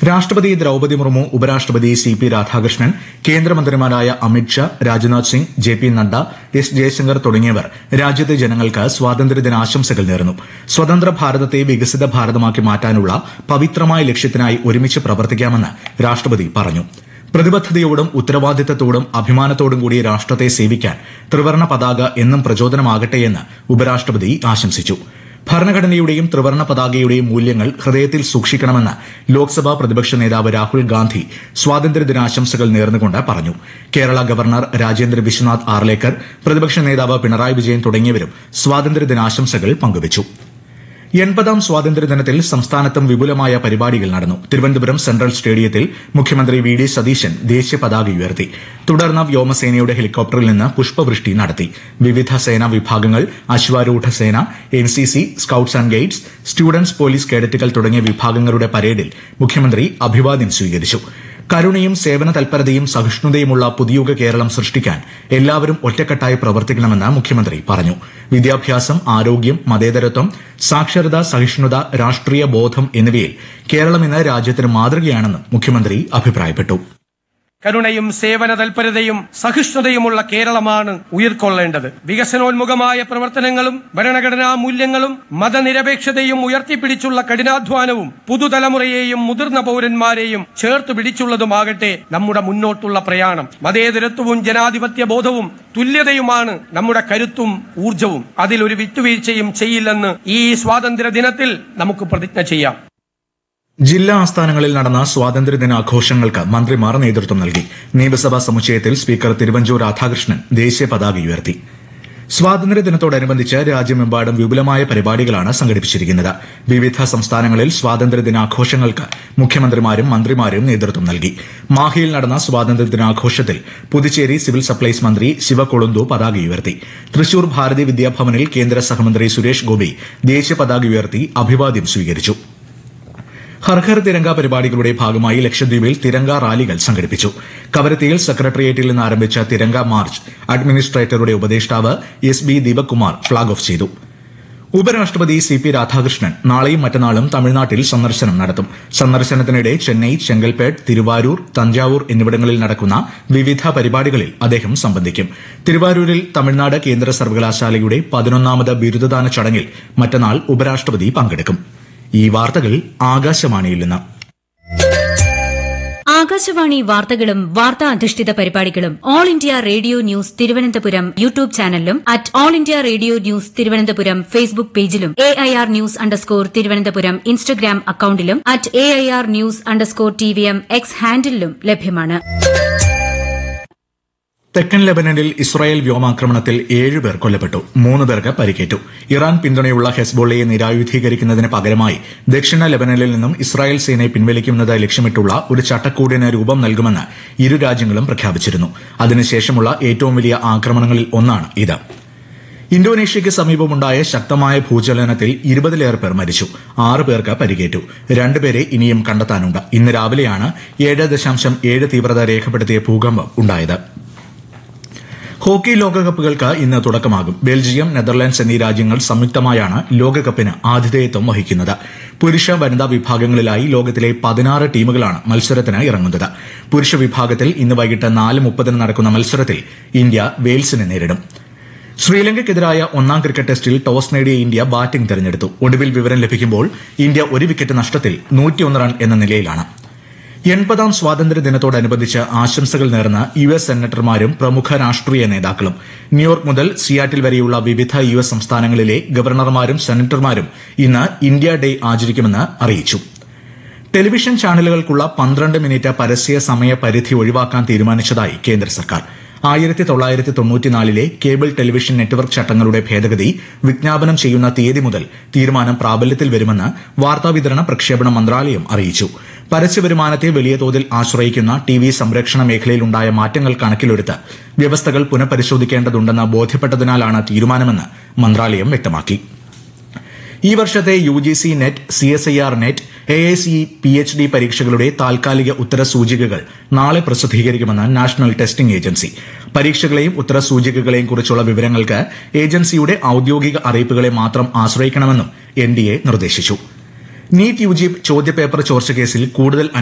രാഷ്ട്രപതി ദ്രൌപതി മുർമു ഉപരാഷ്ട്രപതി C P Radhakrishnan കേന്ദ്രമന്ത്രിമാരായ Amit Shah Rajnath Singh J P Nadda S Jaishankar തുടങ്ങിയവർ രാജ്യത്തെ ജനങ്ങൾക്ക് സ്വാതന്ത്ര്യദിനാശംസകൾ നേർന്നു സ്വതന്ത്ര ഭാരതത്തെ വികസിത ഭാരതമാക്കി മാറ്റാനുള്ള പവിത്രമായ ലക്ഷ്യത്തിനായി ഒരുമിച്ച് പ്രവർത്തിക്കാമെന്ന് രാഷ്ട്രപതി പറഞ്ഞു പ്രതിബദ്ധതയോടും ഉത്തരവാദിത്തത്തോടും അഭിമാനത്തോടും കൂടി രാഷ്ട്രത്തെ സേവിക്കാൻ ത്രിവർണ പതാക എന്നും പ്രചോദനമാകട്ടെയെന്ന് ഉപരാഷ്ട്രപതി ആശംസിച്ചു ഭരണഘടനയുടെയും ത്രിവർണ പതാകയുടെയും മൂല്യങ്ങൾ ഹൃദയത്തിൽ സൂക്ഷിക്കണമെന്ന് ലോക്സഭാ പ്രതിപക്ഷ നേതാവ് രാഹുൽ ഗാന്ധി സ്വാതന്ത്ര്യദിനാശംസകൾ നേർന്നുകൊണ്ട് പറഞ്ഞു കേരള ഗവർണർ രാജേന്ദ്ര വിശ്വനാഥ് ആർലേക്കർ പ്രതിപക്ഷ നേതാവ് പിണറായി വിജയൻ തുടങ്ങിയവരും സ്വാതന്ത്ര്യദിനാശംസകൾ പങ്കുവച്ചു എൺപതാം സ്വാതന്ത്ര്യദിനത്തിൽ സംസ്ഥാനത്തും വിപുലമായ പരിപാടികൾ നടന്നു തിരുവനന്തപുരം സെൻട്രൽ സ്റ്റേഡിയത്തിൽ മുഖ്യമന്ത്രി വി ഡി സതീശൻ ദേശീയ പതാക ഉയർത്തി തുടർന്ന് വ്യോമസേനയുടെ ഹെലികോപ്റ്ററിൽ നിന്ന് പുഷ്പവൃഷ്ടി നടത്തി വിവിധ സേനാ വിഭാഗങ്ങൾ അശ്വാരൂഢ സേന N C C scouts and guides students police കേഡറ്റുകൾ തുടങ്ങിയ വിഭാഗങ്ങളുടെ പരേഡിൽ മുഖ്യമന്ത്രി അഭിവാദ്യം സ്വീകരിച്ചു കരുണയും സേവന തൽപരതയും സഹിഷ്ണുതയുമുള്ള പുതിയുഗ കേരളം സൃഷ്ടിക്കാൻ എല്ലാവരും ഒറ്റക്കെട്ടായി പ്രവർത്തിക്കണമെന്ന് മുഖ്യമന്ത്രി പറഞ്ഞു വിദ്യാഭ്യാസം ആരോഗ്യം മതേതരത്വം സാക്ഷരത സഹിഷ്ണുത രാഷ്ട്രീയ ബോധം എന്നിവയിൽ കേരളം ഇന്ന് രാജ്യത്തിന് മാതൃകയാണെന്നും മുഖ്യമന്ത്രി അഭിപ്രായപ്പെട്ടു കരുണയും സേവന തൽപരതയും സഹിഷ്ണുതയുമുള്ള കേരളമാണ് ഉയർക്കൊള്ളേണ്ടത് വികസനോന്മുഖമായ പ്രവർത്തനങ്ങളും ഭരണഘടനാ മൂല്യങ്ങളും മതനിരപേക്ഷതയും ഉയർത്തിപ്പിടിച്ചുള്ള കഠിനാധ്വാനവും പുതുതലമുറയെയും മുതിർന്ന പൌരന്മാരെയും ചേർത്ത് പിടിച്ചുള്ളതുമാകട്ടെ നമ്മുടെ മുന്നോട്ടുള്ള പ്രയാണം മതേതരത്വവും ജനാധിപത്യ ബോധവും തുല്യതയുമാണ് നമ്മുടെ കരുത്തും ഊർജവും അതിലൊരു വിട്ടുവീഴ്ചയും ചെയ്യില്ലെന്ന് ഈ സ്വാതന്ത്ര്യ ദിനത്തിൽ നമുക്ക് പ്രതിജ്ഞ ചെയ്യാം ജില്ലാ ആസ്ഥാനങ്ങളിൽ നടന്ന സ്വാതന്ത്ര്യദിനാഘോഷങ്ങൾക്ക് മന്ത്രിമാർ നേതൃത്വം നൽകി നിയമസഭാ സമുച്ചയത്തിൽ സ്പീക്കർ തിരുവഞ്ചൂർ രാധാകൃഷ്ണൻ ദേശീയ പതാക ഉയർത്തി സ്വാതന്ത്ര്യദിനത്തോടനുബന്ധിച്ച് രാജ്യമെമ്പാടും വിപുലമായ പരിപാടികളാണ് സംഘടിപ്പിച്ചിരിക്കുന്നത് വിവിധ സംസ്ഥാനങ്ങളിൽ സ്വാതന്ത്ര്യദിനാഘോഷങ്ങൾക്ക് മുഖ്യമന്ത്രിമാരും മന്ത്രിമാരും നേതൃത്വം നൽകി മാഹിയിൽ നടന്ന സ്വാതന്ത്ര്യദിനാഘോഷത്തിൽ പുതുച്ചേരി സിവിൽ സപ്ലൈസ് മന്ത്രി ശിവകൊളുന്തു പതാക ഉയർത്തി തൃശൂർ ഭാരതി വിദ്യാഭവനിൽ കേന്ദ്ര സഹമന്ത്രി സുരേഷ് ഗോപി ദേശീയ പതാക ഉയർത്തി അഭിവാദ്യം സ്വീകരിച്ചു ഹർഘർ തിരങ്ക പരിപാടികളുടെ ഭാഗമായി ലക്ഷദ്വീപിൽ തിരങ്ക റാലികൾ സംഘടിപ്പിച്ചു കവരത്തിയിൽ സെക്രട്ടേറിയറ്റിൽ നിന്ന് ആരംഭിച്ച തിരങ്ക മാർച്ച് അഡ്മിനിസ്ട്രേറ്ററുടെ ഉപദേഷ്ടാവ് S B Deepak Kumar flag off ചെയ്തു ഉപരാഷ്ട്രപതി സി പി രാധാകൃഷ്ണൻ നാളെയും മറ്റന്നാളും തമിഴ്നാട്ടിൽ സന്ദർശനം നടത്തും സന്ദർശനത്തിനിടെ ചെന്നൈ ചെങ്കൽപ്പേട്ട് തിരുവാരൂർ തഞ്ചാവൂർ എന്നിവിടങ്ങളിൽ നടക്കുന്ന വിവിധ പരിപാടികളിൽ അദ്ദേഹം സംബന്ധിക്കും തിരുവാരൂരിൽ തമിഴ്നാട് കേന്ദ്ര സർവകലാശാലയുടെ പതിനൊന്നാമത് ബിരുദദാന ചടങ്ങിൽ മറ്റന്നാൾ ഉപരാഷ്ട്രപതി പങ്കെടുക്കും ഈ വാർത്തകൾ ആകാശവാണിയിൽ നിന്ന് ആകാശവാണി വാർത്തകളും വാർത്താ അധിഷ്ഠിത പരിപാടികളും All India Radio News Thiruvananthapuram YouTube ചാനലിലും at All India Radio News Thiruvananthapuram Facebook പേജിലും A I R news underscore Thiruvananthapuram Instagram അക്കൌണ്ടിലും at A I R news underscore T V M X ഹാൻഡിലും ലഭ്യമാണ് തെക്കൻ ലെബനനിൽ ഇസ്രായേൽ വ്യോമാക്രമണത്തിൽ ഏഴുപേർ കൊല്ലപ്പെട്ടു മൂന്ന് പേർക്ക് പരിക്കേറ്റു ഇറാൻ പിന്തുണയുള്ള ഹെസ്ബോളയെ നിരായുധീകരിക്കുന്നതിന് പകരമായി ദക്ഷിണ ലെബനനിൽ നിന്നും ഇസ്രായേൽ സേനയെ പിൻവലിക്കുന്നത് ലക്ഷ്യമിട്ടുള്ള ഒരു ചട്ടക്കൂടിന് രൂപം നൽകുമെന്ന് ഇരു രാജ്യങ്ങളും പ്രഖ്യാപിച്ചിരുന്നു അതിനുശേഷമുള്ള ഏറ്റവും വലിയ ആക്രമണങ്ങളിൽ ഒന്നാണ് ഇത് ഇന്തോനേഷ്യയ്ക്ക് സമീപമുണ്ടായ ശക്തമായ ഭൂചലനത്തിൽ ഇരുപതിലേറെ പേർ മരിച്ചു ആറ് പേർക്ക് പരിക്കേറ്റു രണ്ടുപേരെ ഇനിയും കണ്ടെത്താനുണ്ട് ഇന്ന് രാവിലെയാണ് ഏഴ് ദശാംശം ഏഴ് തീവ്രത രേഖപ്പെടുത്തിയ ഭൂകമ്പം ഉണ്ടായത് ഹോക്കി ലോകകപ്പുകൾക്ക് ഇന്ന് തുടക്കമാകും ബെൽജിയം നെതർലാൻഡ്സ് എന്നീ രാജ്യങ്ങൾ സംയുക്തമായാണ് ലോകകപ്പിന് ആതിഥേയത്വം വഹിക്കുന്നത് പുരുഷ വനിതാ വിഭാഗങ്ങളിലായി ലോകത്തിലെ പതിനാറ് ടീമുകളാണ് മത്സരത്തിന് ഇറങ്ങുന്നത് പുരുഷ വിഭാഗത്തിൽ ഇന്ന് വൈകിട്ട് നാല് മുപ്പതിന് നടക്കുന്ന മത്സരത്തിൽ ഇന്ത്യ വെയിൽസിനെ നേരിടും ശ്രീലങ്കയ്ക്കെതിരായ ഒന്നാം ക്രിക്കറ്റ് ടെസ്റ്റിൽ ടോസ് നേടിയ ഇന്ത്യ ബാറ്റിംഗ് തെരഞ്ഞെടുത്തു ഒടുവിൽ വിവരം ലഭിക്കുമ്പോൾ ഇന്ത്യ ഒരു വിക്കറ്റ് നഷ്ടത്തിൽ നൂറ്റിയൊന്ന് റൺ എന്ന നിലയിലാണ് എൺപതാം സ്വാതന്ത്ര്യദിനത്തോടനുബന്ധിച്ച് ആശംസകൾ നേർന്ന് യു എസ് സെനറ്റർമാരും പ്രമുഖ രാഷ്ട്രീയ നേതാക്കളും ന്യൂയോർക്ക് മുതൽ സിയാറ്റിൽ വരെയുള്ള വിവിധ യു എസ് സംസ്ഥാനങ്ങളിലെ ഗവർണർമാരും സെനറ്റർമാരും ഇന്ന് ഇന്ത്യ ഡേ ആചരിക്കുമെന്ന് അറിയിച്ചു ടെലിവിഷൻ ചാനലുകൾക്കുള്ള പന്ത്രണ്ട് മിനിറ്റ് പരസ്യ സമയ പരിധി ഒഴിവാക്കാൻ തീരുമാനിച്ചതായി കേന്ദ്ര സർക്കാർ ആയിരത്തി തൊള്ളായിരത്തി തൊണ്ണൂറ്റിനാലിലെ കേബിൾ ടെലിവിഷൻ നെറ്റ്വർക്ക് ചട്ടങ്ങളുടെ ഭേദഗതി വിജ്ഞാപനം ചെയ്യുന്ന തീയതി മുതൽ തീരുമാനം പ്രാബല്യത്തിൽ വരുമെന്ന് വാർത്താവിതരണ പ്രക്ഷേപണ മന്ത്രാലയം അറിയിച്ചു പരസ്യവരുമാനത്തെ വലിയ തോതിൽ ആശ്രയിക്കുന്ന ടി വി സംരക്ഷണ മേഖലയിലുണ്ടായ മാറ്റങ്ങൾ കണക്കിലെടുത്ത് വ്യവസ്ഥകൾ പുനഃപരിശോധിക്കേണ്ടതുണ്ടെന്ന് ബോധ്യപ്പെട്ടതിനാലാണ് തീരുമാനമെന്ന് മന്ത്രാലയം വ്യക്തമാക്കി ഈ വർഷത്തെ U G C NET C S I R NET A I C P H D പരീക്ഷകളുടെ താൽക്കാലിക ഉത്തരസൂചികകൾ നാളെ പ്രസിദ്ധീകരിക്കുമെന്ന് നാഷണൽ ടെസ്റ്റിംഗ് ഏജൻസി പരീക്ഷകളെയും ഉത്തരസൂചികകളെയും കുറിച്ചുള്ള വിവരങ്ങൾക്ക് ഏജൻസിയുടെ ഔദ്യോഗിക അറിയിപ്പുകളെ മാത്രം ആശ്രയിക്കണമെന്നും എൻ ഡി എ നിർദ്ദേശിച്ചു നീറ്റ് യു ജി ചോദ്യപേപ്പർ ചോർച്ച കേസിൽ കൂടുതൽ